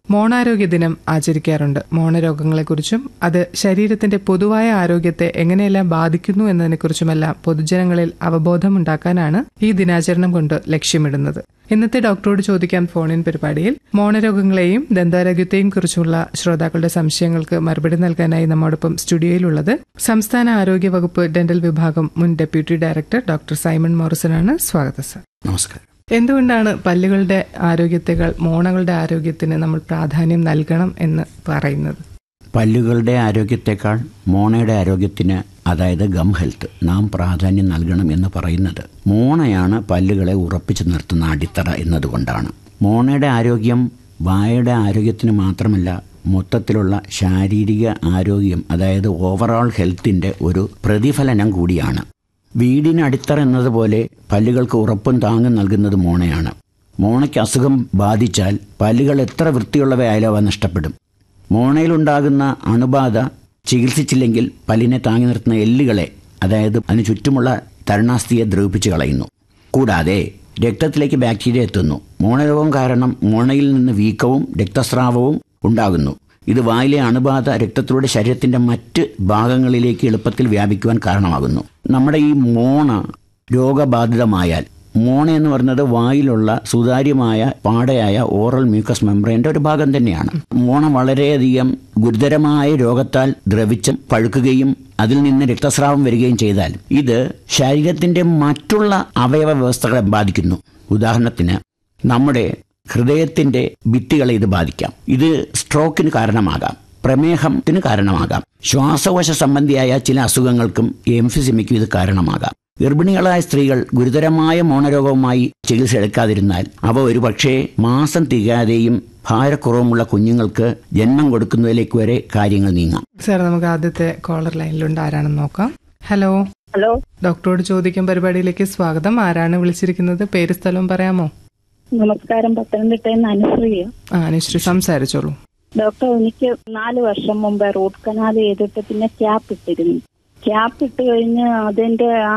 മോണാരോഗ്യ ദിനം ആചരിക്കാറുണ്ട് മോണരോഗങ്ങളെക്കുറിച്ചും അത് ശരീരത്തിന്റെ പൊതുവായ ആരോഗ്യത്തെ എങ്ങനെയെല്ലാം ബാധിക്കുന്നു എന്നതിനെക്കുറിച്ചുമെല്ലാം പൊതുജനങ്ങളിൽ അവബോധമുണ്ടാക്കാനാണ് ഈ ദിനാചരണം കൊണ്ട് ലക്ഷ്യമിടുന്നത് ഇന്നത്തെ ഡോക്ടറോട് ചോദിക്കാൻ ഫോണിൻ പരിപാടിയിൽ മോണരോഗങ്ങളെയും ദന്താരോഗ്യത്തെയും കുറിച്ചുള്ള ശ്രോതാക്കളുടെ സംശയങ്ങൾക്ക് മറുപടി നൽകാനായി നമ്മോടൊപ്പം സ്റ്റുഡിയോയിലുള്ളത് സംസ്ഥാന ആരോഗ്യ വകുപ്പ് ഡെന്റൽ വിഭാഗം മുൻ ഡെപ്യൂട്ടി ഡയറക്ടർ ഡോക്ടർ സൈമൺ മോറിസനാണ് സ്വാഗതം സർ നമസ്കാരം എന്തുകൊണ്ടാണ് പല്ലുകളുടെ ആരോഗ്യത്തെക്കാൾ മോണകളുടെ ആരോഗ്യത്തിന് നമ്മൾ പ്രാധാന്യം നൽകണം എന്ന് പറയുന്നത് പല്ലുകളുടെ ആരോഗ്യത്തെക്കാൾ മോണയുടെ ആരോഗ്യത്തിന് അതായത് ഗം ഹെൽത്ത് നാം പ്രാധാന്യം നൽകണം എന്ന് പറയുന്നത് മോണയാണ് പല്ലുകളെ ഉറപ്പിച്ചു നിർത്തുന്ന അടിത്തറ എന്നതുകൊണ്ടാണ് മോണയുടെ ആരോഗ്യം വായയുടെ ആരോഗ്യത്തിന് മാത്രമല്ല മൊത്തത്തിലുള്ള ശാരീരിക ആരോഗ്യം അതായത് ഓവറോൾ ഹെൽത്തിൻ്റെ ഒരു പ്രതിഫലനം കൂടിയാണ് വീടിന് അടിത്തറ എന്നതുപോലെ പല്ലുകൾക്ക് ഉറപ്പും താങ്ങും നൽകുന്നത് മോണയാണ് മോണയ്ക്ക് അസുഖം ബാധിച്ചാൽ പല്ലുകൾ എത്ര വൃത്തിയുള്ളവയായാലും അവ നഷ്ടപ്പെടും മോണയിലുണ്ടാകുന്ന അണുബാധ ചികിത്സിച്ചില്ലെങ്കിൽ പല്ലിനെ താങ്ങി നിർത്തുന്ന എല്ലുകളെ അതായത് അതിന് ചുറ്റുമുള്ള തരുണാസ്ഥിയെ ദ്രവിപ്പിച്ച് കളയുന്നു കൂടാതെ രക്തത്തിലേക്ക് ബാക്ടീരിയ എത്തുന്നു മോണരോഗം കാരണം മോണയിൽ നിന്ന് വീക്കവും രക്തസ്രാവവും ഉണ്ടാകുന്നു ഇത് വായിലെ അണുബാധ രക്തത്തിലൂടെ ശരീരത്തിന്റെ മറ്റ് ഭാഗങ്ങളിലേക്ക് എളുപ്പത്തിൽ വ്യാപിക്കുവാൻ കാരണമാകുന്നു നമ്മുടെ ഈ മോണ രോഗബാധിതമായാൽ മോണ എന്ന് പറയുന്നത് വായിലുള്ള സുതാര്യമായ പാടയായ ഓറൽ മ്യൂക്കസ് മെംബ്രെയിൻ്റെ ഒരു ഭാഗം തന്നെയാണ് മോണ വളരെയധികം ഗുരുതരമായ രോഗത്താൽ ദ്രവിച്ച് പഴുക്കുകയും അതിൽ നിന്ന് രക്തസ്രാവം വരികയും ചെയ്താൽ ഇത് ശരീരത്തിന്റെ മറ്റുള്ള അവയവ വ്യവസ്ഥകളെ ബാധിക്കുന്നു ഉദാഹരണത്തിന് നമ്മുടെ ഹൃദയത്തിന്റെ ഭിത്തികളെ ഇത് ബാധിക്കാം ഇത് സ്ട്രോക്കിന് കാരണമാകാം പ്രമേഹത്തിന് കാരണമാകാം ശ്വാസകോശ സംബന്ധിയായ ചില അസുഖങ്ങൾക്കും എംഫിസിമയ്ക്കും ഇത് കാരണമാകാം ഗർഭിണികളായ സ്ത്രീകൾ ഗുരുതരമായ മോണരോഗവുമായി ചികിത്സ എടുക്കാതിരുന്നാൽ അവ ഒരുപക്ഷെ മാസം തികയാതെയും ഭാരക്കുറവുമുള്ള കുഞ്ഞുങ്ങൾക്ക് ജന്മം കൊടുക്കുന്നതിലേക്ക് വരെ കാര്യങ്ങൾ നീങ്ങാം സാർ നമുക്ക് ആദ്യത്തെ കോളർ ലൈനിലുണ്ട് ആരാണെന്ന് നോക്കാം ഹലോ ഹലോ ഡോക്ടറോട് ചോദിക്കും പരിപാടിയിലേക്ക് സ്വാഗതം ആരാണ് വിളിച്ചിരിക്കുന്നത് പേര് സ്ഥലവും പറയാമോ നമസ്കാരം പത്തനംതിട്ടയിൽ നിന്ന് അനുശ്രീയ ആ അനുശ്രീ സംസാരിച്ചോളൂ ഡോക്ടർ എനിക്ക് നാല് വർഷം മുമ്പ് റൂട്ട് കനാൽ ചെയ്തിട്ട് പിന്നെ ക്യാപ്പ് ഇട്ടിരുന്നു ക്യാപ്പ് ഇട്ട് കഴിഞ്ഞ് അതിന്റെ ആ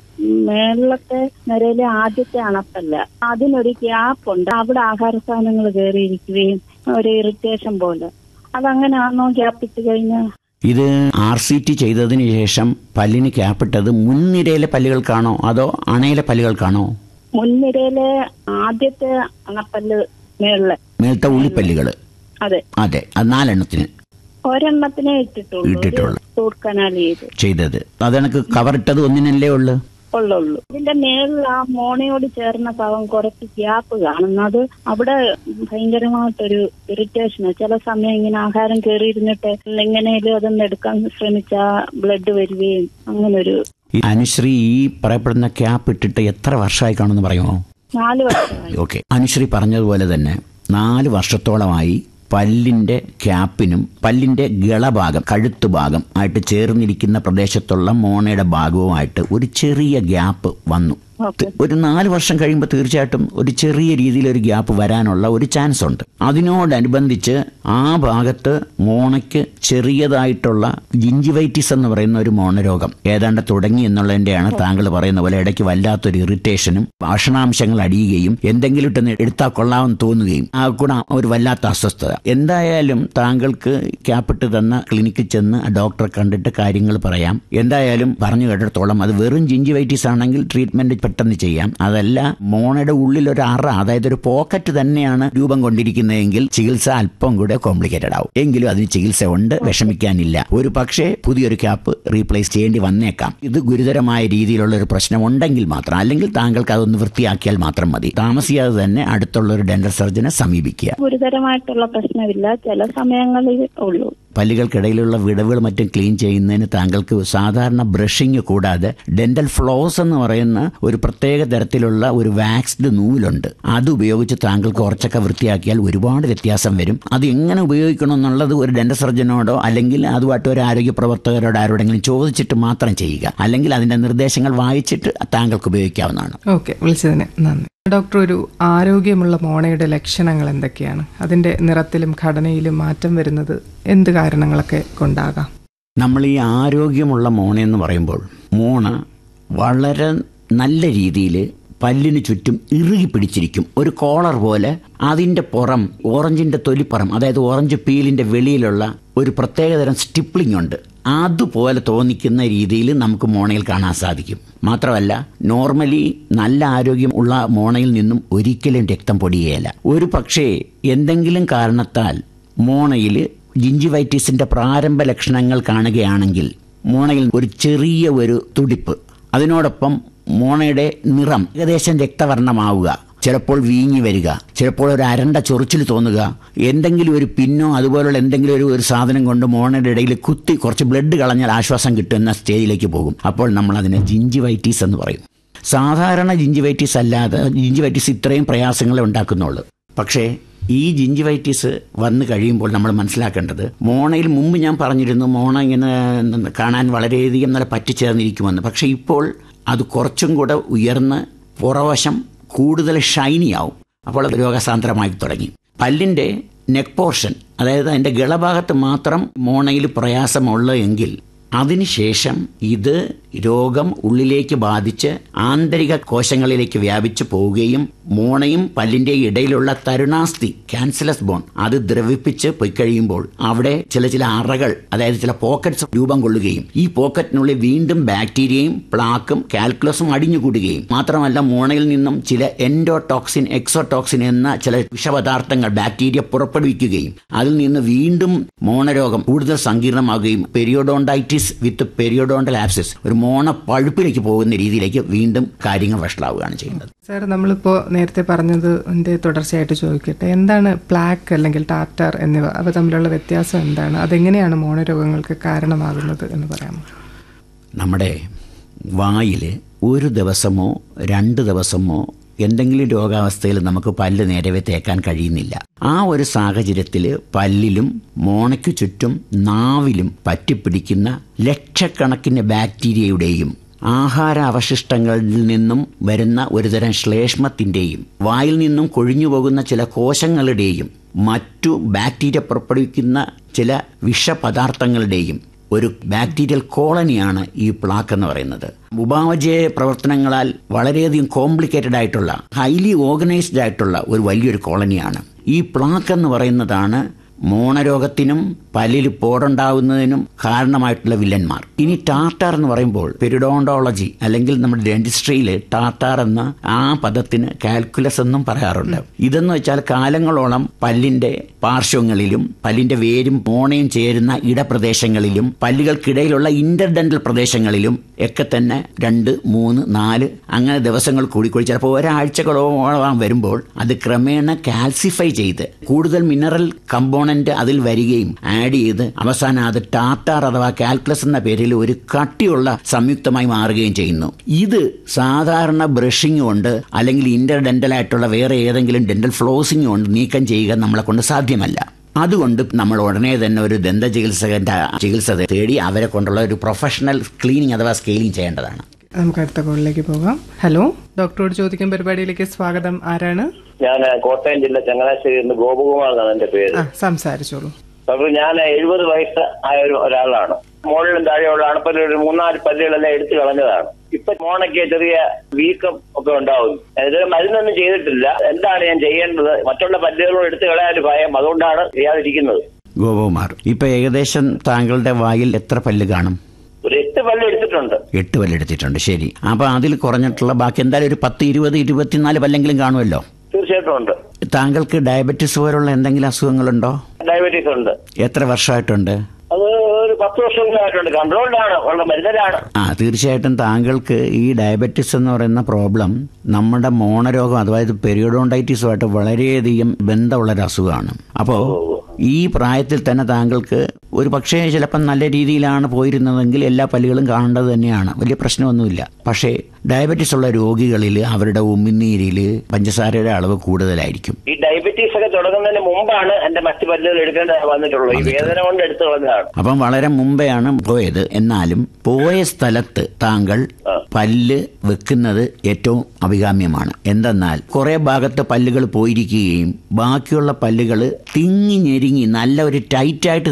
മേളത്തെ നിരയിലെ ആദ്യത്തെ അണപ്പല്ല അതിനൊരു ഗ്യാപ്പ് ഉണ്ട് അവിടെ ആഹാര സാധനങ്ങൾ കയറിയിരിക്കുകയും ഒരു ഇറിറ്റേഷൻ പോലെ അതങ്ങനെയാണോ ഗ്യാപ്പ് ഇട്ട് കഴിഞ്ഞാൽ ഇത് ആർ സി ടി ചെയ്തതിന് ശേഷം പല്ലിന് ക്യാപ്പിട്ടത് മുൻനിരയിലെ പല്ലുകൾക്കാണോ അതോ അണയിലെ പല്ലുകൾക്കാണോ മുൻനിരയിലെ ആദ്യത്തെ അണപ്പല്ല് മേളില് മേൽത്തെ ഉള്ളിപ്പല്ലുകൾ അതെ അതെ അത് നാലെണ്ണത്തിന് ഒരെണ്ണത്തിനെ ഇട്ടിട്ടുള്ളൂ ഇട്ടിട്ടുള്ളൂ. റൂട്ട് കനാൽ ചെയ്ത് ചെയ്തത് അതെനക്ക് കവറിട്ടത് ഒന്നിനല്ലേ ഉള്ളു ഉള്ളുള്ളൂ ഇതിന്റെ മേളിൽ ആ മോണയോട് ചേർന്ന ഭാഗം കുറച്ച് ഗ്യാപ്പ് കാണുന്നത് അവിടെ ഭയങ്കരമായിട്ടൊരു ഇറിറ്റേഷൻ ചില സമയം ഇങ്ങനെ ആഹാരം കയറിയിരുന്നിട്ട് എങ്ങനെയും അതൊന്ന് എടുക്കാൻ ശ്രമിച്ചാ ബ്ലഡ് വരികയും അങ്ങനൊരു ഈ അനുശ്രീ ഈ പറയപ്പെടുന്ന ക്യാപ്പ് ഇട്ടിട്ട് എത്ര വർഷമായി കാണുമെന്ന് പറയുമോ നാല് വർഷമായി ഓക്കെ അനുശ്രീ പറഞ്ഞതുപോലെ തന്നെ നാല് വർഷത്തോളമായി പല്ലിന്റെ ക്യാപ്പിനും പല്ലിന്റെ ഗളഭാഗം കഴുത്ത് ഭാഗം ആയിട്ട് ചേർന്നിരിക്കുന്ന പ്രദേശത്തുള്ള മോണയുടെ ഭാഗവുമായിട്ട് ഒരു ചെറിയ ഗ്യാപ്പ് വന്നു ഓക്കെ ഒരു നാല് വർഷം കഴിയുമ്പോൾ തീർച്ചയായിട്ടും ഒരു ചെറിയ രീതിയിൽ ഒരു ഗ്യാപ്പ് വരാനുള്ള ഒരു ചാൻസ് ഉണ്ട് അതിനോടനുബന്ധിച്ച് ആ ഭാഗത്ത് മോണയ്ക്ക് ചെറിയതായിട്ടുള്ള ജിഞ്ചിവൈറ്റിസ് എന്ന് പറയുന്ന ഒരു മോണരോഗം ഏതാണ്ട് തുടങ്ങി എന്നുള്ളതിന്റെയാണ് താങ്കൾ പറയുന്ന പോലെ ഇടയ്ക്ക് വല്ലാത്തൊരു ഇറിറ്റേഷനും ഭക്ഷണാംശങ്ങൾ അടിയുകയും എന്തെങ്കിലും ഇട്ടൊന്ന് എടുത്താൽ കൊള്ളാമെന്ന് തോന്നുകയും ആ കൂടെ ഒരു വല്ലാത്ത അസ്വസ്ഥത എന്തായാലും താങ്കൾക്ക് ക്യാപ്പിട്ട് തന്ന ക്ലിനിക്കിൽ ചെന്ന് ആ ഡോക്ടറെ കണ്ടിട്ട് കാര്യങ്ങൾ പറയാം എന്തായാലും പറഞ്ഞു കേട്ടിടത്തോളം അത് വെറും ജിഞ്ചിവൈറ്റിസ് ആണെങ്കിൽ ട്രീറ്റ്മെന്റ് പെട്ടെന്ന് ചെയ്യാം അതല്ല മോണയുടെ ഉള്ളിൽ ഒരു അറ അതായത് ഒരു പോക്കറ്റ് തന്നെയാണ് രൂപം കൊണ്ടിരിക്കുന്നതെങ്കിൽ ചികിത്സ അല്പം കൂടെ കോംപ്ലിക്കേറ്റഡ് ആവും എങ്കിലും അതിന് ചികിത്സ ഉണ്ട് വിഷമിക്കാനില്ല ഒരു പക്ഷേ പുതിയൊരു ക്യാപ്പ് റീപ്ലേസ് ചെയ്യേണ്ടി വന്നേക്കാം ഇത് ഗുരുതരമായ രീതിയിലുള്ള ഒരു പ്രശ്നം ഉണ്ടെങ്കിൽ മാത്രം അല്ലെങ്കിൽ താങ്കൾക്ക് അതൊന്ന് വൃത്തിയാക്കിയാൽ മാത്രം മതി താമസിയാതെ തന്നെ അടുത്തുള്ള ഒരു ഡെന്റൽ സർജനെ സമീപിക്കുക ഗുരുതരമായിട്ടുള്ള പ്രശ്നമില്ല ചില സമയങ്ങളിൽ ഉള്ളൂ പല്ലുകൾക്കിടയിലുള്ള വിടവുകൾ മറ്റും ക്ലീൻ ചെയ്യുന്നതിന് താങ്കൾക്ക് സാധാരണ ബ്രഷിങ് കൂടാതെ ഡെന്റൽ ഫ്ലോസ് എന്ന് പറയുന്ന ഒരു പ്രത്യേക തരത്തിലുള്ള ഒരു വാക്സ്ഡ് നൂലുണ്ട് അത് ഉപയോഗിച്ച് താങ്കൾക്ക് കുറച്ചൊക്കെ വൃത്തിയാക്കിയാൽ ഒരുപാട് വ്യത്യാസം വരും അത് എങ്ങനെ ഉപയോഗിക്കണം എന്നുള്ളത് ഒരു ഡെന്റൽ സർജനോടോ അല്ലെങ്കിൽ അതുമായിട്ട് ഒരു ആരോഗ്യ പ്രവർത്തകരോട് ആരോടെങ്കിലും ചോദിച്ചിട്ട് മാത്രം ചെയ്യുക അല്ലെങ്കിൽ അതിന്റെ നിർദ്ദേശങ്ങൾ വായിച്ചിട്ട് താങ്കൾക്ക് ഉപയോഗിക്കാവുന്നതാണ് ഓക്കെ വിളിച്ചതിന് നന്ദി ഡോക്ടർ ഒരു ആരോഗ്യമുള്ള മോണയുടെ ലക്ഷണങ്ങൾ എന്തൊക്കെയാണ് അതിന്റെ നിറത്തിലും ഘടനയിലും മാറ്റം വരുന്നത് എന്ത് കാരണങ്ങളൊക്കെ കൊണ്ടാകാം നമ്മൾ ഈ ആരോഗ്യമുള്ള മോണ എന്ന് പറയുമ്പോൾ മോണ വളരെ നല്ല രീതിയിൽ പല്ലിന് ചുറ്റും ഇറുകി പിടിച്ചിരിക്കും ഒരു കോളർ പോലെ അതിന്റെ പുറം ഓറഞ്ചിന്റെ തൊലിപ്പുറം അതായത് ഓറഞ്ച് പീലിന്റെ വെളിയിലുള്ള ഒരു പ്രത്യേകതരം സ്റ്റിപ്ലിംഗ് ഉണ്ട് അതുപോലെ തോന്നിക്കുന്ന രീതിയിൽ നമുക്ക് മോണയിൽ കാണാൻ സാധിക്കും മാത്രമല്ല നോർമലി നല്ല ആരോഗ്യം ഉള്ള മോണയിൽ നിന്നും ഒരിക്കലും രക്തം പൊടിയേല ഒരു പക്ഷേ എന്തെങ്കിലും കാരണത്താൽ മോണയിൽ ജിഞ്ചിവൈറ്റിസിന്റെ പ്രാരംഭ ലക്ഷണങ്ങൾ കാണുകയാണെങ്കിൽ മോണയിൽ ഒരു ചെറിയ ഒരു തുടിപ്പ് അതിനോടൊപ്പം മോണയുടെ നിറം ഏകദേശം രക്തവർണ്ണമാവുക ചിലപ്പോൾ വീങ്ങി വരിക ചിലപ്പോൾ ഒരു അരണ്ട ചൊറിച്ചിൽ തോന്നുക എന്തെങ്കിലും ഒരു പിന്നോ അതുപോലുള്ള എന്തെങ്കിലും ഒരു ഒരു സാധനം കൊണ്ട് മോണയുടെ ഇടയിൽ കുത്തി കുറച്ച് ബ്ലഡ് കളഞ്ഞാൽ ആശ്വാസം കിട്ടുന്ന സ്റ്റേജിലേക്ക് പോകും അപ്പോൾ നമ്മൾ അതിനെ ജിഞ്ചിവൈറ്റീസ് എന്ന് പറയും സാധാരണ ജിഞ്ചിവൈറ്റീസ് അല്ലാതെ ജിഞ്ചിവൈറ്റീസ് ഇത്രയും പ്രയാസങ്ങളെ ഉണ്ടാക്കുന്നുള്ളൂ പക്ഷേ ഈ ജിഞ്ചിവൈറ്റീസ് വന്നു കഴിയുമ്പോൾ നമ്മൾ മനസ്സിലാക്കേണ്ടത് മോണയിൽ മുമ്പ് ഞാൻ പറഞ്ഞിരുന്നു മോണ ഇങ്ങനെ കാണാൻ വളരെയധികം നല്ല പറ്റിച്ചേർന്നിരിക്കുമെന്ന് പക്ഷേ ഇപ്പോൾ അത് കുറച്ചും കൂടെ ഉയർന്ന് പുറവശം കൂടുതൽ ഷൈനി ആവും അപ്പോൾ അത് രോഗസാന്ദ്രമായി തുടങ്ങി പല്ലിൻ്റെ നെക്ക് പോർഷൻ അതായത് അതിൻ്റെ ഗളഭാഗത്ത് മാത്രം മോണയിൽ പ്രയാസമുള്ള എങ്കിൽ അതിനുശേഷം ഇത് രോഗം ഉള്ളിലേക്ക് ബാധിച്ച് ആന്തരിക കോശങ്ങളിലേക്ക് വ്യാപിച്ചു പോവുകയും മോണയും പല്ലിന്റെ ഇടയിലുള്ള തരുണാസ്ഥി ക്യാൻസലസ് ബോൺ അത് ദ്രവിപ്പിച്ച് പോയി കഴിയുമ്പോൾ അവിടെ ചില ചില അറകൾ അതായത് ചില പോക്കറ്റ്സ് രൂപം കൊള്ളുകയും ഈ പോക്കറ്റിനുള്ളിൽ വീണ്ടും ബാക്ടീരിയയും പ്ലാക്കും കാൽക്കുലസും അടിഞ്ഞുകൂടുകയും മാത്രമല്ല മോണയിൽ നിന്നും ചില എൻഡോടോക്സിൻ എക്സോടോക്സിൻ എന്ന ചില വിഷപദാർത്ഥങ്ങൾ ബാക്ടീരിയ പുറപ്പെടുവിക്കുകയും അതിൽ നിന്ന് വീണ്ടും മോണരോഗം കൂടുതൽ സങ്കീർണമാകുകയും പെരിയോഡോണ്ടൈറ്റിസ് വിത്ത് പെരിയോഡോണ്ടൽ ആപ്സിസ് ഒരു മോണ പഴുപ്പിലേക്ക് പോകുന്ന രീതിയിലേക്ക് വീണ്ടും കാര്യങ്ങൾ വഷളാവുകയാണ് ചെയ്യുന്നത് സാർ നമ്മളിപ്പോൾ നേരത്തെ പറഞ്ഞത് എൻ്റെ തുടർച്ചയായിട്ട് ചോദിക്കട്ടെ എന്താണ് പ്ലാക്ക് അല്ലെങ്കിൽ ടാറ്റാർ എന്നിവ അവ തമ്മിലുള്ള വ്യത്യാസം എന്താണ് അതെങ്ങനെയാണ് മോണരോഗങ്ങൾക്ക് കാരണമാകുന്നത് എന്ന് പറയാമോ നമ്മുടെ വായിൽ ഒരു ദിവസമോ രണ്ട് ദിവസമോ എന്തെങ്കിലും രോഗാവസ്ഥയിൽ നമുക്ക് പല്ല് നേരവേ തേക്കാൻ കഴിയുന്നില്ല ആ ഒരു സാഹചര്യത്തിൽ പല്ലിലും മോണയ്ക്കു ചുറ്റും നാവിലും പറ്റിപ്പിടിക്കുന്ന ലക്ഷക്കണക്കിന് ബാക്ടീരിയയുടെയും ആഹാര അവശിഷ്ടങ്ങളിൽ നിന്നും വരുന്ന ഒരുതരം ശ്ലേഷ്മത്തിൻ്റെയും വായിൽ നിന്നും കൊഴിഞ്ഞു പോകുന്ന ചില കോശങ്ങളുടെയും മറ്റു ബാക്ടീരിയ പുറപ്പെടുവിക്കുന്ന ചില വിഷപദാർത്ഥങ്ങളുടെയും ഒരു ബാക്ടീരിയൽ കോളനിയാണ് ഈ പ്ലാക്ക് എന്ന് പറയുന്നത് ഉപാവജയ പ്രവർത്തനങ്ങളാൽ വളരെയധികം കോംപ്ലിക്കേറ്റഡ് ആയിട്ടുള്ള ഹൈലി ഓർഗനൈസ്ഡ് ആയിട്ടുള്ള ഒരു വലിയൊരു കോളനിയാണ് ഈ പ്ലാക്ക് എന്ന് പറയുന്നതാണ് മോണരോഗത്തിനും പല്ലിൽ പോടുണ്ടാവുന്നതിനും കാരണമായിട്ടുള്ള വില്ലന്മാർ ഇനി ടാർട്ടാർ എന്ന് പറയുമ്പോൾ പെരിഡോണ്ടോളജി അല്ലെങ്കിൽ നമ്മുടെ ഡെന്റിസ്ട്രിയിൽ ടാർട്ടാർ എന്ന ആ പദത്തിന് കാൽക്കുലസ് എന്നും പറയാറുണ്ട് ഇതെന്ന് വെച്ചാൽ കാലങ്ങളോളം പല്ലിന്റെ പാർശ്വങ്ങളിലും പല്ലിന്റെ വേരും മോണയും ചേരുന്ന ഇടപ്രദേശങ്ങളിലും പല്ലുകൾക്കിടയിലുള്ള ഇന്റർഡെന്റൽ പ്രദേശങ്ങളിലും ഒക്കെ തന്നെ രണ്ട് മൂന്ന് നാല് അങ്ങനെ ദിവസങ്ങൾ കൂടിക്കൂടി ചിലപ്പോൾ ഒരാഴ്ചകളോളം വരുമ്പോൾ അത് ക്രമേണ കാൽസിഫൈ ചെയ്ത് കൂടുതൽ മിനറൽ കമ്പോണന്റ് അതിൽ വരികയും ആഡ് ചെയ്ത് അവസാനം അത് ടാറ്റാർ അഥവാ കാൽക്കുലസ് എന്ന പേരിൽ ഒരു കട്ടിയുള്ള സംയുക്തമായി മാറുകയും ചെയ്യുന്നു ഇത് സാധാരണ ബ്രഷിംഗ് കൊണ്ട് അല്ലെങ്കിൽ ഇന്റർഡെന്റൽ ആയിട്ടുള്ള വേറെ ഏതെങ്കിലും ഡെന്റൽ ഫ്ലോസിംഗ് കൊണ്ട് നീക്കം ചെയ്യുക നമ്മളെ കൊണ്ട് സാധ്യമല്ല അതുകൊണ്ട് നമ്മൾ ഉടനെ തന്നെ ഒരു ദന്ത ചികിത്സകന്റെ ചികിത്സ തേടി അവരെ കൊണ്ടുള്ള ഒരു പ്രൊഫഷണൽ ക്ലീനിങ് അഥവാ സ്കെയിലിംഗ് ചെയ്യേണ്ടതാണ് നമുക്ക് അടുത്ത കോളിലേക്ക് പോകാം ഹലോ ഡോക്ടറോട് ചോദിക്കും പരിപാടിയിലേക്ക് സ്വാഗതം ആരാണ് ഞാൻ കോട്ടയം ജില്ല ചങ്ങനാശ്ശേരി നിന്ന് ഗോപകുമാർ എന്നാണ് എന്റെ പേര് ആ സംസാരിച്ചോളൂ ഡോക്ടർ ഞാൻ എഴുപത് വയസ്സ് ആയ ഒരു ഒരാളാണ് മുകളിലും താഴെയുള്ള അണപ്പല്ല് ഒരു മൂന്നാല് പല്ലുകളെല്ലാം എടുത്തു കളഞ്ഞതാണ് ഇപ്പൊ മോണയ്ക്ക് ചെറിയ വീക്കം ഒക്കെ ഉണ്ടാവും ഇതിന് മരുന്നൊന്നും ചെയ്തിട്ടില്ല എന്താണ് ഞാൻ ചെയ്യേണ്ടത് മറ്റുള്ള പല്ലുകളും എടുത്തു കളയാൻ ഒരു ഭയം അതുകൊണ്ടാണ് ചെയ്യാതിരിക്കുന്നത് ഗോപകുമാർ ഇപ്പൊ ഏകദേശം താങ്കളുടെ വായിൽ എത്ര പല്ല് കാണും ഒരു എട്ട് പല്ല് എടുത്തിട്ടുണ്ട് എട്ട് പല്ലെടുത്തിട്ടുണ്ട് ശരി അപ്പൊ അതിൽ കുറഞ്ഞിട്ടുള്ള ബാക്കി എന്തായാലും ഒരു പത്ത് ഇരുപത് ഇരുപത്തിനാല് പല്ലെങ്കിലും കാണുമല്ലോ തീർച്ചയായിട്ടും ഉണ്ട് താങ്കൾക്ക് ഡയബറ്റിസ് പോലുള്ള എന്തെങ്കിലും അസുഖങ്ങളുണ്ടോ ഡയബറ്റീസ് ഉണ്ട് എത്ര വർഷമായിട്ടുണ്ട് അത് ഒരു പത്ത് വർഷങ്ങളായിട്ടുണ്ട് കൺട്രോൾഡാണ് ഉള്ള മരുന്നിലാണ് ആ തീർച്ചയായിട്ടും താങ്കൾക്ക് ഈ ഡയബറ്റിസ് എന്ന് പറയുന്ന പ്രോബ്ലം നമ്മുടെ മോണരോഗം അതായത് പെരിയോഡോണ്ടൈറ്റിസുമായിട്ട് വളരെയധികം ബന്ധമുള്ളൊരു അസുഖമാണ് അപ്പോൾ ഈ പ്രായത്തിൽ തന്നെ താങ്കൾക്ക് ഒരു പക്ഷേ ചിലപ്പം നല്ല രീതിയിലാണ് പോയിരുന്നതെങ്കിൽ എല്ലാ പല്ലുകളും കാണേണ്ടത് തന്നെയാണ് വലിയ പ്രശ്നമൊന്നുമില്ല പക്ഷേ ഡയബറ്റിസ് ഉള്ള രോഗികളിൽ അവരുടെ ഉമിനീരിൽ പഞ്ചസാരയുടെ അളവ് കൂടുതലായിരിക്കും ഈ ഡയബറ്റീസ് ഒക്കെ തുടങ്ങുന്നതിന് മുമ്പാണ് എന്റെ മറ്റു പല്ലുകൾ എടുക്കേണ്ട വന്നിട്ടുള്ളൂ ഈ വേദന കൊണ്ട് എടുത്തു കളഞ്ഞതാണ് അപ്പം വളരെ മുമ്പെയാണ് പോയത് എന്നാലും പോയ സ്ഥലത്ത് താങ്കൾ പല്ല് വെക്കുന്നത് ഏറ്റവും അഭികാമ്യമാണ് എന്തെന്നാൽ കുറെ ഭാഗത്ത് പല്ലുകൾ പോയിരിക്കുകയും ബാക്കിയുള്ള പല്ലുകൾ തിങ്ങി ഞെരുങ്ങി നല്ല ഒരു ടൈറ്റായിട്ട് തന്നെ ഡെൻ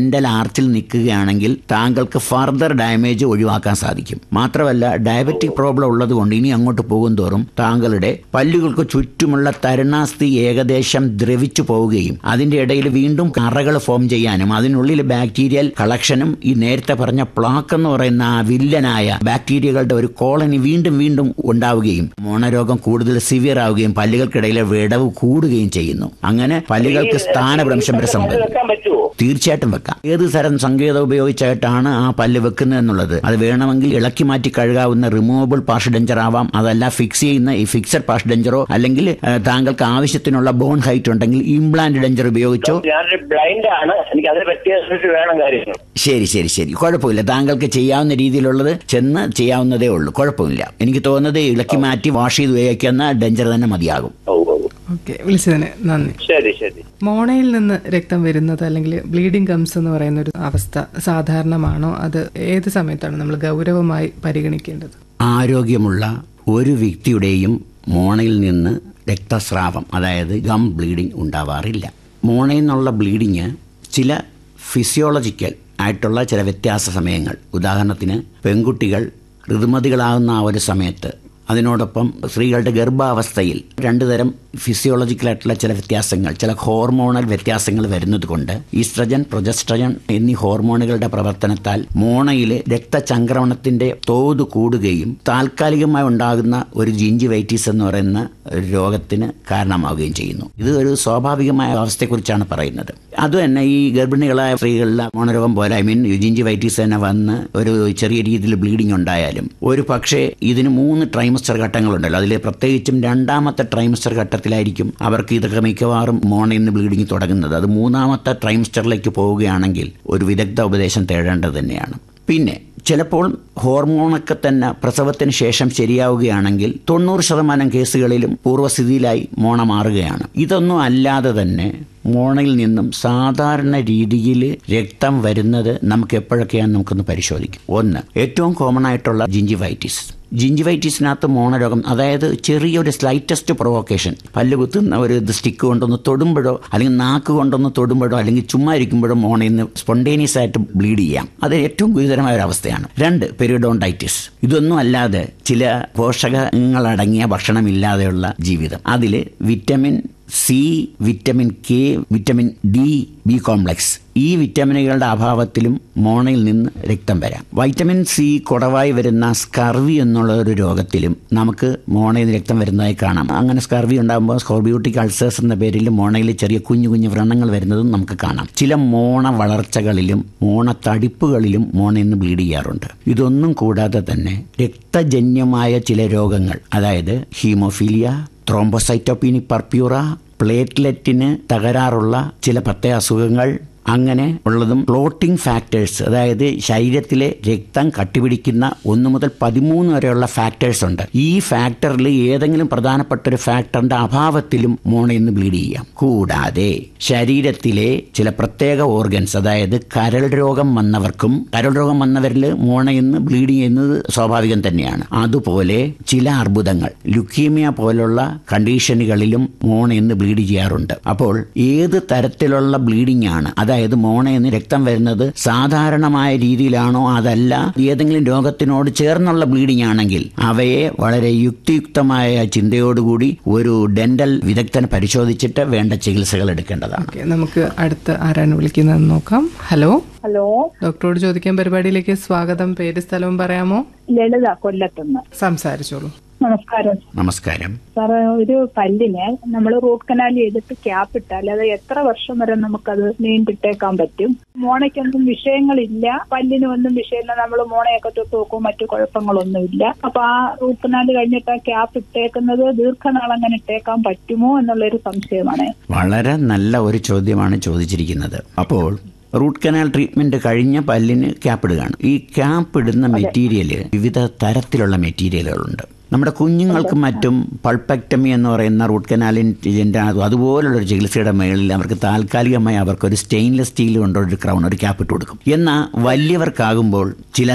ഡെന്റൽ ആർച്ചിൽ നിൽക്കുകയാണെങ്കിൽ താങ്കൾക്ക് ഫർദർ ഡാമേജ് ഒഴിവാക്കാൻ സാധിക്കും മാത്രമല്ല ഡയബറ്റിക് പ്രോബ്ലം ഉള്ളതുകൊണ്ട് ഇനി അങ്ങോട്ട് പോകും തോറും താങ്കളുടെ പല്ലുകൾക്ക് ചുറ്റുമുള്ള തരുണാസ്ഥി ഏകദേശം ദ്രവിച്ചു പോവുകയും അതിന്റെ ഇടയിൽ വീണ്ടും കറകൾ ഫോം ചെയ്യാനും അതിനുള്ളിൽ ബാക്ടീരിയൽ കളക്ഷനും ഈ നേരത്തെ പറഞ്ഞ പ്ലാക്ക് എന്ന് പറയുന്ന ആ വില്ലനായ ബാക്ടീരിയകളുടെ ഒരു കോളനി വീണ്ടും വീണ്ടും ഉണ്ടാവുകയും മോണരോഗം കൂടുതൽ സിവിയർ ആവുകയും പല്ലുകൾക്കിടയിലെ വിടവ് കൂടുകയും ചെയ്യുന്നു അങ്ങനെ പല്ലുകൾക്ക് സ്ഥാനഭ്രംശം വരെ പല്ല് സംഭവിക്കും വെക്കാൻ പറ്റുമോ തീർച്ചയായിട്ടും വെക്കാം ഏത് തരം സങ്കേതം ഉപയോഗിച്ചായിട്ടാണ് ആ പല്ല് വെക്കുന്നത് എന്നുള്ളത് അത് വേണമെങ്കിൽ ഇളക്കി മാറ്റി കഴുകാവുന്ന റിമൂവബിൾ പാഷ് ഡെഞ്ചർ ആവാം അതല്ല ഫിക്സ് ചെയ്യുന്ന ഈ ഫിക്സഡ് പാഷ് ഡെഞ്ചറോ അല്ലെങ്കിൽ ഏഹ്, താങ്കൾക്ക് ആവശ്യത്തിനുള്ള ബോൺ ഹൈറ്റ് ഉണ്ടെങ്കിൽ ഇംപ്ലാന്റ് ഡെഞ്ചർ ഉപയോഗിച്ചോ ഞാനൊരു ബ്ലൈൻഡ് ആണ് എനിക്ക് അതിനെ പറ്റിയ വേണം കാര്യങ്ങൾ ശരി ശരി ശരി കുഴപ്പമില്ല താങ്കൾക്ക് ചെയ്യാവുന്ന രീതിയിലുള്ളത് ചെന്ന് ചെയ്യാവുന്നതേ ഉള്ളൂ കുഴപ്പമില്ല എനിക്ക് തോന്നുന്നത് ഇളക്കി മാറ്റി വാഷ് ചെയ്ത് ഉപയോഗിക്കുന്ന ഡെഞ്ചർ തന്നെ മതിയാകും ഓ ഓ ഓക്കെ വിളിച്ചതിന് നന്ദി ശരി ശരി മോണയിൽ നിന്ന് രക്തം വരുന്നത് അല്ലെങ്കിൽ ബ്ലീഡിംഗ് ഗംസ് എന്ന് പറയുന്ന ഒരു അവസ്ഥ സാധാരണമാണോ അത് ഏത് സമയത്താണ് നമ്മൾ ഗൗരവമായി പരിഗണിക്കേണ്ടത് ആരോഗ്യമുള്ള ഒരു വ്യക്തിയുടെയും മോണയിൽ നിന്ന് രക്തസ്രാവം അതായത് ഗം ബ്ലീഡിംഗ് ഉണ്ടാവാറില്ല മോണയിൽ നിന്നുള്ള ബ്ലീഡിങ് ചില ഫിസിയോളജിക്കൽ ആയിട്ടുള്ള ചില വ്യത്യാസ സമയങ്ങൾ ഉദാഹരണത്തിന് പെൺകുട്ടികൾ ഋതുമതികളാകുന്ന ആ ഒരു സമയത്ത് അതിനോടൊപ്പം സ്ത്രീകളുടെ ഗർഭാവസ്ഥയിൽ രണ്ടു തരം ഫിസിയോളജിക്കലായിട്ടുള്ള ചില വ്യത്യാസങ്ങൾ ചില ഹോർമോണൽ വ്യത്യാസങ്ങൾ വരുന്നത് കൊണ്ട് ഈസ്ട്രജൻ പ്രൊജസ്ട്രജൻ എന്നീ ഹോർമോണുകളുടെ പ്രവർത്തനത്താൽ മോണയിലെ രക്തചംക്രമണത്തിന്റെ തോത് കൂടുകയും താൽക്കാലികമായി ഉണ്ടാകുന്ന ഒരു ജിഞ്ചിവൈറ്റീസ് എന്ന് പറയുന്ന ഒരു രോഗത്തിന് കാരണമാവുകയും ചെയ്യുന്നു ഇത് ഒരു സ്വാഭാവികമായ അവസ്ഥയെക്കുറിച്ചാണ് പറയുന്നത് അത് തന്നെ ഈ ഗർഭിണികളായ സ്ത്രീകളിലെ മോണരോഗം പോലെ ഐ മീൻ ജിഞ്ചിവൈറ്റീസ് തന്നെ വന്ന് ഒരു ചെറിയ രീതിയിൽ ബ്ലീഡിംഗ് ഉണ്ടായാലും ഒരു പക്ഷേ ഇതിന് മൂന്ന് ട്രൈമസ്റ്റർ ഘട്ടങ്ങളുണ്ടല്ലോ അതിൽ പ്രത്യേകിച്ചും രണ്ടാമത്തെ ട്രൈമസ്റ്റർ ഘട്ടത്തിലായിരിക്കും അവർക്ക് ഇതൊക്കെ മിക്കവാറും മോണയിൽ നിന്ന് ബ്ലീഡിംഗ് തുടങ്ങുന്നത് അത് മൂന്നാമത്തെ ട്രൈമസ്റ്ററിലേക്ക് പോവുകയാണെങ്കിൽ ഒരു വിദഗ്ധ ഉപദേശം തേടേണ്ടത് തന്നെയാണ് പിന്നെ ചിലപ്പോൾ ഹോർമോണൊക്കെ തന്നെ പ്രസവത്തിന് ശേഷം ശരിയാവുകയാണെങ്കിൽ തൊണ്ണൂറ് ശതമാനം കേസുകളിലും പൂർവ്വസ്ഥിതിയിലായി മോണ മാറുകയാണ് ഇതൊന്നും അല്ലാതെ തന്നെ മോണയിൽ നിന്നും സാധാരണ രീതിയിൽ രക്തം വരുന്നത് നമുക്ക് എപ്പോഴൊക്കെയാണെന്ന് നമുക്കൊന്ന് പരിശോധിക്കാം ഒന്ന് ഏറ്റവും കോമൺ ആയിട്ടുള്ള ജിഞ്ചിവൈറ്റിസ് ജിഞ്ചിവൈറ്റിസിനകത്ത് മോണരോഗം അതായത് ചെറിയൊരു സ്ലൈറ്റസ്റ്റ് പ്രൊവോക്കേഷൻ പല്ല് കുത്തുന്ന ഒരു സ്റ്റിക്ക് കൊണ്ടൊന്ന് തൊടുമ്പോഴോ അല്ലെങ്കിൽ നാക്ക് കൊണ്ടൊന്ന് തൊടുമ്പോഴോ അല്ലെങ്കിൽ ചുമ്മാ ഇരിക്കുമ്പോഴോ മോണയിൽ നിന്ന് സ്പോണ്ടേനിയസ് ആയിട്ട് ബ്ലീഡ് ചെയ്യാം അത് ഏറ്റവും ഗുരുതരമായ ഒരു അവസ്ഥയാണ് രണ്ട് പെരിഡോണ്ടൈറ്റിസ് ഇതൊന്നും അല്ലാതെ ചില പോഷകങ്ങളടങ്ങിയ ഭക്ഷണമില്ലാതെയുള്ള ജീവിതം അതിൽ vitamin C vitamin K vitamin D B complex ഈ വിറ്റമിനുകളുടെ അഭാവത്തിലും മോണയിൽ നിന്ന് രക്തം വരാം വൈറ്റമിൻ സി കുറവായി വരുന്ന സ്കർവി എന്നുള്ള ഒരു രോഗത്തിലും നമുക്ക് മോണയിൽ നിന്ന് രക്തം വരുന്നതായി കാണാം അങ്ങനെ സ്കർവി ഉണ്ടാകുമ്പോൾ സ്കോർബിയോട്ടിക് അൾസേഴ്സ് എന്ന പേരിൽ മോണയിൽ ചെറിയ കുഞ്ഞു കുഞ്ഞു വ്രണങ്ങൾ വരുന്നതും നമുക്ക് കാണാം ചില മോണ വളർച്ചകളിലും മോണ തടിപ്പുകളിലും മോണയിൽ നിന്ന് ബ്ലീഡ് ചെയ്യാറുണ്ട് ഇതൊന്നും കൂടാതെ തന്നെ രക്തജന്യമായ ചില രോഗങ്ങൾ അതായത് ഹീമോഫീലിയ ത്രോംബോസൈറ്റോപീനി പർപ്യൂറ പ്ലേറ്റ്ലെറ്റിന് തകരാറുള്ള ചില പ്രത്യേക അസുഖങ്ങൾ അങ്ങനെ ഉള്ളതും ക്ലോട്ടിംഗ് ഫാക്ടേഴ്സ് അതായത് ശരീരത്തിലെ രക്തം കട്ടിപിടിക്കുന്ന ഒന്ന് മുതൽ പതിമൂന്ന് വരെയുള്ള ഫാക്ടേഴ്സ് ഉണ്ട് ഈ ഫാക്ടറിൽ ഏതെങ്കിലും പ്രധാനപ്പെട്ട ഒരു ഫാക്ടറിന്റെ അഭാവത്തിലും മോണയിൽ നിന്ന് ബ്ലീഡ് ചെയ്യാം കൂടാതെ ശരീരത്തിലെ ചില പ്രത്യേക ഓർഗൻസ് അതായത് കരൾ രോഗം വന്നവർക്കും കരൾ രോഗം വന്നവരിൽ മോണയിൽ നിന്ന് ബ്ലീഡ് ചെയ്യുന്നത് സ്വാഭാവികം തന്നെയാണ് അതുപോലെ ചില അർബുദങ്ങൾ ലുക്കീമിയ പോലുള്ള കണ്ടീഷനുകളിലും മോണയിൽ നിന്ന് ബ്ലീഡ് ചെയ്യാറുണ്ട് അപ്പോൾ ഏത് തരത്തിലുള്ള ബ്ലീഡിംഗ് ആണ് അതായത് മോണയിൽ നിന്ന് രക്തം വരുന്നത് സാധാരണമായ രീതിയിലാണോ അതല്ല ഏതെങ്കിലും രോഗത്തിനോട് ചേർന്നുള്ള ബ്ലീഡിംഗ് ആണെങ്കിൽ അവയെ വളരെ യുക്തിയുക്തമായ ചിന്തയോടുകൂടി ഒരു ഡെന്റൽ വിദഗ്ധനെ പരിശോധിച്ചിട്ട് വേണ്ട ചികിത്സകൾ എടുക്കേണ്ടതാണ് ഓക്കെ നമുക്ക് അടുത്ത ആരാണ് വിളിക്കുന്നതെന്ന് നോക്കാം ഹലോ ഹലോ ഡോക്ടറോട് ചോദിക്കാൻ പരിപാടിയിലേക്ക് സ്വാഗതം പേര് സ്ഥലവും പറയാമോ ലളിത കൊല്ലത്തുനിന്ന് സംസാരിച്ചോളൂ നമസ്കാരം നമസ്കാരം സാറ് ഒരു പല്ലിന് നമ്മൾ റൂട്ട് കനാൽ ചെയ്തിട്ട് ക്യാപ്പ് ഇട്ടാൽ അത് എത്ര വർഷം വരെ നമുക്കത് നീണ്ടിട്ടേക്കാൻ പറ്റും മോണയ്ക്കൊന്നും വിഷയങ്ങളില്ല പല്ലിനും ഒന്നും വിഷയമില്ല നമ്മൾ മോണയൊക്കെ തൊട്ട് നോക്കും മറ്റു കുഴപ്പങ്ങളൊന്നുമില്ല അപ്പൊ ആ റൂട്ട് കനാൽ കഴിഞ്ഞിട്ട് ആ ക്യാപ്പ് ഇട്ടേക്കുന്നത് ദീർഘനാൾ അങ്ങനെ ഇട്ടേക്കാൻ പറ്റുമോ എന്നുള്ളൊരു സംശയമാണ് വളരെ നല്ല ഒരു ചോദ്യമാണ് ചോദിച്ചിരിക്കുന്നത് അപ്പോൾ റൂട്ട് കനാൽ ട്രീറ്റ്മെന്റ് കഴിഞ്ഞ പല്ലിന് ക്യാപ്പ് ഇടുകയാണ് ഈ ക്യാപ്പ് ഇടുന്ന മെറ്റീരിയൽ വിവിധ തരത്തിലുള്ള മെറ്റീരിയലുകളുണ്ട് നമ്മുടെ കുഞ്ഞുങ്ങൾക്ക് മറ്റും പൾപ്പക്ടമി എന്ന് പറയുന്ന റൂട്ട് കനാലിൻ്റെ അതുപോലുള്ള ഒരു ചികിത്സയുടെ മേളിൽ അവർക്ക് താൽക്കാലികമായി അവർക്കൊരു സ്റ്റെയിൻലെസ് സ്റ്റീൽ കൊണ്ടൊരു ക്രൗൺ ഒരു ക്യാപ്പ് ഇട്ട് കൊടുക്കും എന്നാൽ വലിയവർക്കാകുമ്പോൾ ചില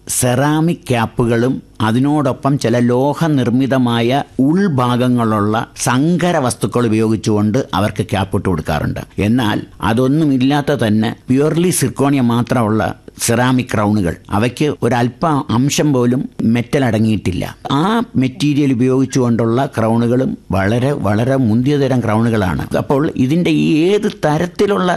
സെറാമിക് ക്യാപ്പുകളും അതിനോടൊപ്പം ചില ലോഹനിർമ്മിതമായ ഉൾഭാഗങ്ങളുള്ള സങ്കര വസ്തുക്കൾ ഉപയോഗിച്ചുകൊണ്ട് അവർക്ക് ക്യാപ്പ് ഇട്ട് കൊടുക്കാറുണ്ട് എന്നാൽ അതൊന്നുമില്ലാത്ത തന്നെ പ്യുവർലി സിർക്കോണിയ മാത്രമുള്ള സെറാമിക് ക്രൗണുകൾ അവയ്ക്ക് ഒരല്പ അംശം പോലും മെറ്റൽ അടങ്ങിയിട്ടില്ല ആ മെറ്റീരിയൽ ഉപയോഗിച്ചുകൊണ്ടുള്ള ക്രൗണുകളും വളരെ വളരെ മുന്തിയ തരം ക്രൗണുകളാണ് അപ്പോൾ ഇതിന്റെ ഈ ഏത് തരത്തിലുള്ള